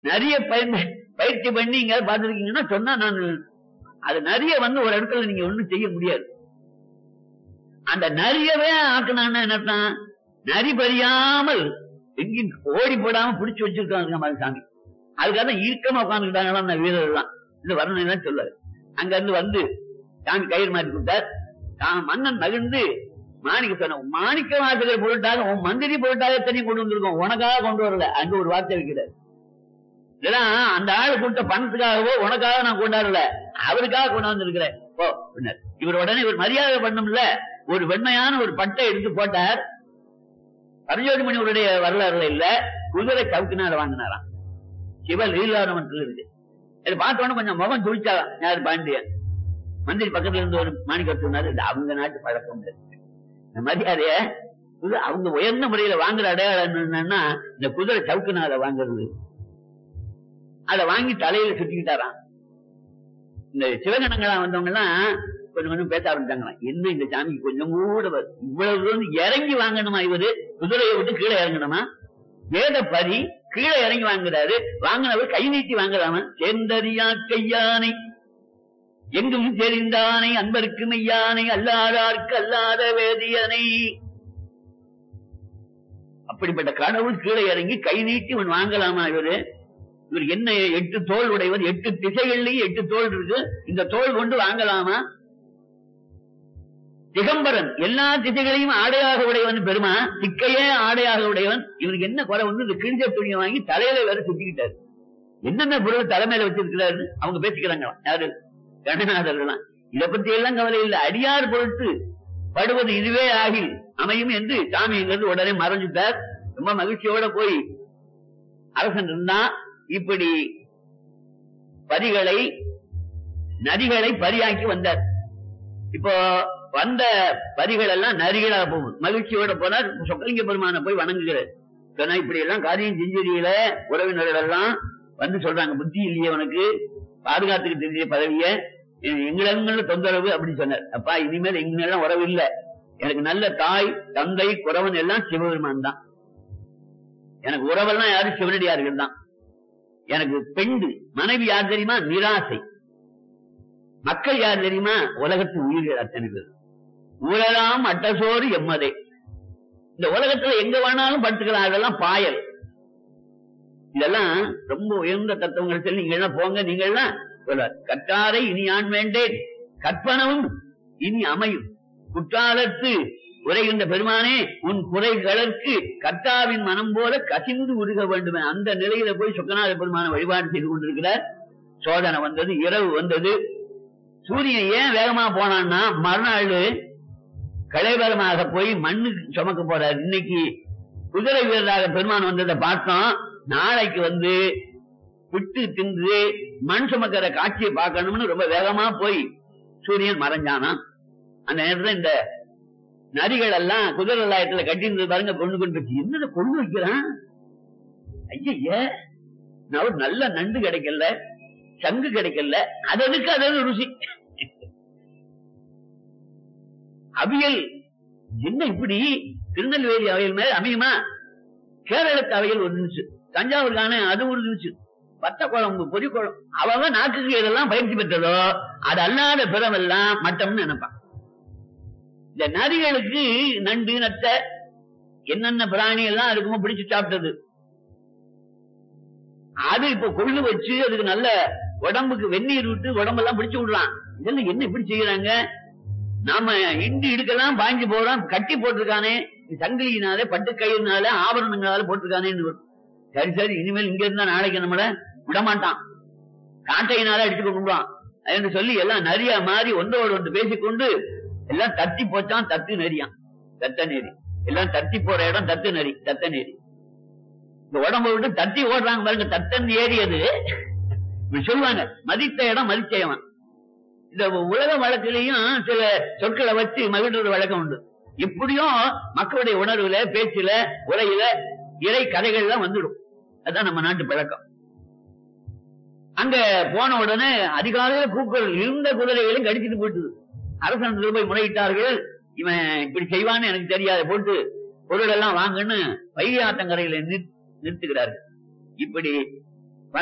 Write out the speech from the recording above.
நிறைய பயன் பயிற்சி பண்ணி இங்க பார்த்துருக்கீங்கன்னா சொன்னா நான் அது நிறைய வந்து ஒரு இடத்துல நீங்க ஒண்ணும் செய்ய முடியாது அந்த நரியவே ஆக்கணும்னா என்னத்தான் நரி பறியாமல் எங்கேயும் ஓடி போடாம பிடிச்சு வச்சிருக்காங்க மாதிரி சாமி அதுக்காக தான் இறுக்கமா உட்காந்துக்கிட்டாங்களா அந்த வீரர்கள் இது வரணும் தான் சொல்லாரு அங்க இருந்து வந்து சாமி கயிறு மாற்றி கொடுத்தார் தான் மன்னன் மகிழ்ந்து மாணிக்க சொன்ன மாணிக்க வாசகர் பொருட்டாக உன் மந்திரி பொருட்டாக தனி கொண்டு வந்திருக்கோம் உனக்காக கொண்டு வரல அங்க ஒரு வார்த்தை வைக்கிறார் இதெல்லாம் அந்த ஆளு கொடுத்த பணத்துக்காகவோ உனக்காக நான் கொண்டாடல அவருக்காக கொண்டு வந்திருக்கிறேன் ஓ பின்னர் இவர் உடனே இவர் மரியாதை பண்ணும்ல ஒரு வெண்மையான ஒரு பட்டை எடுத்து போட்டார் பரஞ்சோதி மணிவருடைய வரலாறுல இல்ல குதிரை சவுக்கினால வாங்கினாராம் சிவ லீலாரமத்தில் இருக்கு இது பார்த்த உடனே கொஞ்சம் முகம் துடிச்சாராம் யார் பாண்டியன் மந்திரி பக்கத்துல இருந்து ஒரு மாணிக்க சொன்னாரு இது அவங்க நாட்டு பழக்கம் இல்லை. இந்த மரியாதைய இது அவங்க உயர்ந்த முறையில வாங்குற அடையாளம் என்னன்னா இந்த குதிரை சவுக்குனால வாங்குறது அதை வாங்கி தலையில சுத்திக்கிட்டாராம் இந்த சிவகணங்களா வந்தவங்க எல்லாம் கொஞ்சம் கொஞ்சம் பேச ஆரம்பிச்சாங்களாம் என்ன இந்த சாமிக்கு கொஞ்சம் கூட வ- இவ்வளவு தூரம் இறங்கி வாங்கணுமா இவரு குதிரையை விட்டு கீழே இறங்கணுமா வேத பரி கீழே இறங்கி வாங்குறாரு வாங்கினவர் கை நீட்டி வாங்குறாம சேர்ந்தறியா கையானை எங்கும் தெரிந்தானை அன்பருக்கு மெய்யானை அல்லாதார்க்கு அல்லாத வேதியனை அப்படிப்பட்ட கடவுள் கீழே இறங்கி கை நீட்டி இவன் வாங்கலாமா இவரு இவர் என்ன எட்டு தோல் உடையவர் எட்டு திசைகள்லயும் எட்டு தோல் இருக்கு இந்த தோல் கொண்டு வாங்கலாமா திகம்பரன் எல்லா திசைகளையும் ஆடையாக உடையவன் பெருமா திக்கையே ஆடையாக உடையவன் இவனுக்கு என்ன குறை வந்து இந்த கிழிஞ்ச துணியை வாங்கி தலையில வேற சுத்திக்கிட்டாரு என்னென்ன பொருள் தலைமையில வச்சிருக்கிறாரு அவங்க பேசிக்கிறாங்க யாரு கணநாதர்கள்லாம் இத பத்தி எல்லாம் கவலை இல்லை அடியார் பொருட்டு படுவது இதுவே ஆகி அமையும் என்று சாமி இங்கிருந்து உடனே மறைஞ்சிட்டார் ரொம்ப மகிழ்ச்சியோட போய் அரசன் இருந்தா இப்படி பரிகளை நதிகளை பரியாக்கி வந்தார் இப்போ வந்த பரிகள் எல்லாம் நரிகளா போகும் மகிழ்ச்சியோட போனார் சொக்கலிங்க பெருமானை போய் வணங்குகிறார் சொன்னா இப்படி எல்லாம் காரியம் செஞ்சதியில உறவினர்கள் எல்லாம் வந்து சொல்றாங்க புத்தி இல்லையே உனக்கு பாதுகாத்துக்கு தெரிஞ்ச பதவிய எங்களங்கள தொந்தரவு அப்படின்னு சொன்னார் அப்பா இனிமேல் எங்களெல்லாம் உறவு இல்ல எனக்கு நல்ல தாய் தந்தை குறவன் எல்லாம் சிவபெருமான் தான் எனக்கு உறவெல்லாம் யாரும் சிவனடியார்கள் தான் எனக்கு பெண்டு மனைவி யார் தெரியுமா நிராசை மக்கள் யார் தெரியுமா உலகத்து உயிர்கள் அத்தனை பேர் ஊரெல்லாம் அட்டசோறு எம்மதே இந்த உலகத்துல எங்க வேணாலும் படுத்துக்கலாம் அதெல்லாம் பாயல் இதெல்லாம் ரொம்ப உயர்ந்த தத்துவங்கள் சொல்லி நீங்க எல்லாம் போங்க நீங்க எல்லாம் சொல்றார் கற்றாரை இனி ஆண் வேண்டேன் கற்பனவும் இனி அமையும் குற்றாலத்து உரைகின்ற பெருமானே உன் குறைகளுக்கு கர்த்தாவின் மனம் போல கசிந்து உருக வேண்டுமே அந்த நிலையில போய் சொக்கநாத பெருமான வழிபாடு செய்து கொண்டிருக்கிறார் சோதனை வந்தது இரவு வந்தது சூரியன் ஏன் வேகமா போனான்னா மறுநாள் கலைபரமாக போய் மண்ணுக்கு சுமக்க போறார் இன்னைக்கு குதிரை வீரராக பெருமான் வந்ததை பார்த்தோம் நாளைக்கு வந்து விட்டு தின்று மண் சுமக்கிற காட்சியை பார்க்கணும்னு ரொம்ப வேகமா போய் சூரியன் மறைஞ்சானா அந்த நேரத்துல இந்த நரிகள் எல்லாம் குதிரை லாயத்துல கட்டி இருந்தது பாருங்க கொண்டு கொண்டு போச்சு என்னத கொண்டு வைக்கிறான் ஐய நான் ஒரு நல்ல நண்டு கிடைக்கல சங்கு கிடைக்கல அதற்கு அதற்கு ருசி அவியல் என்ன இப்படி திருநெல்வேலி அவையல் மேல அமையுமா கேரளத்து அவையல் ஒரு நிமிஷம் தஞ்சாவூருக்கான அது ஒரு நிமிஷம் பத்த குழம்பு பொறி குழம்பு அவன் நாக்குக்கு எதெல்லாம் பயிற்சி பெற்றதோ அது அல்லாத பிறவெல்லாம் மட்டம்னு நினைப்பான் இந்த நரிகளுக்கு நண்டு நத்தை என்னென்ன பிராணி எல்லாம் இருக்குமோ பிடிச்சு சாப்பிட்டது அது இப்ப கொள்ளு வச்சு அதுக்கு நல்ல உடம்புக்கு வெந்நீர் விட்டு உடம்பெல்லாம் பிடிச்சு விடலாம் இதெல்லாம் என்ன இப்படி செய்யறாங்க நாம இண்டு இடுக்கெல்லாம் பாய்ஞ்சு போறோம் கட்டி போட்டிருக்கானே சங்கிலியினால பட்டு கயிறுனால ஆபரணங்களால போட்டிருக்கானேன்னு வரும். சரி சரி இனிமேல் இங்க இருந்தா நாளைக்கு நம்மள விடமாட்டான் காட்டையினால அடிச்சு கொண்டுவான் என்று சொல்லி எல்லாம் நரியா மாறி ஒன்றோடு ஒன்று பேசிக்கொண்டு எல்லாம் தத்தி போச்சான் தத்து நெறியான் தத்த நெறி எல்லாம் தத்தி போற இடம் தத்து நெறி தத்த நெறி இந்த உடம்ப விட்டு தத்தி ஓடுறாங்க பாருங்க தத்தன் ஏறியது இப்படி சொல்லுவாங்க மதித்த இடம் மதிச்சவன் இந்த உலக வழக்கிலையும் சில சொற்களை வச்சு மகிழ்றது வழக்கம் உண்டு இப்படியும் மக்களுடைய உணர்வுல பேச்சுல உரையில இறை கதைகள்லாம் வந்துடும் அதான் நம்ம நாட்டு பழக்கம் அங்க போன உடனே அதிகாலையில கூக்குரல் இருந்த குதிரைகளையும் கடிச்சிட்டு போயிட்டுது அரசன் போய் முறையிட்டார்கள் இவன் இப்படி செய்வான்னு எனக்கு தெரியாது போட்டு பொருள் எல்லாம் வாங்கன்னு வைகை ஆத்தங்கரையில நிறுத்துகிறார்கள் இப்படி